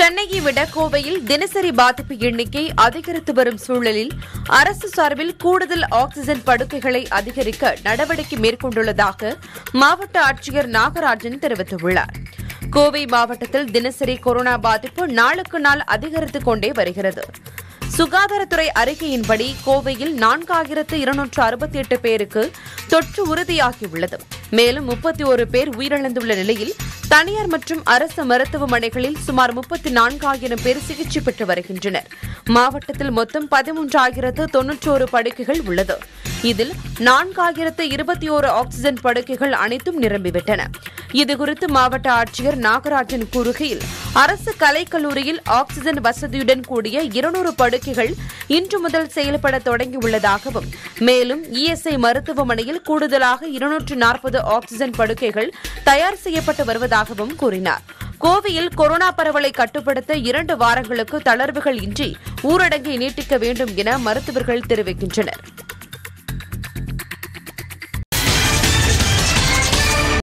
சென்னையை விட கோவையில் தினசரி பாதிப்பு எண்ணிக்கை அதிகரித்து வரும் சூழலில் அரசு சார்பில் கூடுதல் ஆக்ஸிஜன் படுக்கைகளை அதிகரிக்க நடவடிக்கை மேற்கொண்டுள்ளதாக மாவட்ட ஆட்சியர் நாகராஜன் தெரிவித்துள்ளார் கோவை மாவட்டத்தில் தினசரி கொரோனா பாதிப்பு நாளுக்கு நாள் அதிகரித்துக் கொண்டே வருகிறது சுகாதாரத்துறை அறிக்கையின்படி கோவையில் நான்காயிரத்து இருநூற்று அறுபத்தி எட்டு பேருக்கு தொற்று உறுதியாகியுள்ளது மேலும் முப்பத்தி ஒரு பேர் உயிரிழந்துள்ள நிலையில் தனியார் மற்றும் அரசு மருத்துவமனைகளில் சுமார் முப்பத்தி நான்காயிரம் பேர் சிகிச்சை பெற்று வருகின்றனர் மாவட்டத்தில் மொத்தம் பதிமூன்றாயிரத்து தொன்னூற்றோரு படுக்கைகள் உள்ளது இதில் நான்காயிரத்து இருபத்தி ஓரு ஆக்ஸிஜன் படுக்கைகள் அனைத்தும் நிரம்பிவிட்டன இதுகுறித்து மாவட்ட ஆட்சியர் நாகராஜன் கூறுகையில் அரசு கலைக்கல்லூரியில் ஆக்ஸிஜன் வசதியுடன் கூடிய இருநூறு படுக்கைகள் இன்று முதல் செயல்பட தொடங்கியுள்ளதாகவும் மேலும் இஎஸ்ஐ மருத்துவமனையில் கூடுதலாக இருநூற்று நாற்பது ஆக்ஸிஜன் படுக்கைகள் தயார் செய்யப்பட்டு வருவதாகவும் கூறினார் கோவையில் கொரோனா பரவலை கட்டுப்படுத்த இரண்டு வாரங்களுக்கு தளர்வுகள் இன்றி ஊரடங்கை நீட்டிக்க வேண்டும் என மருத்துவர்கள் தெரிவிக்கின்றனர்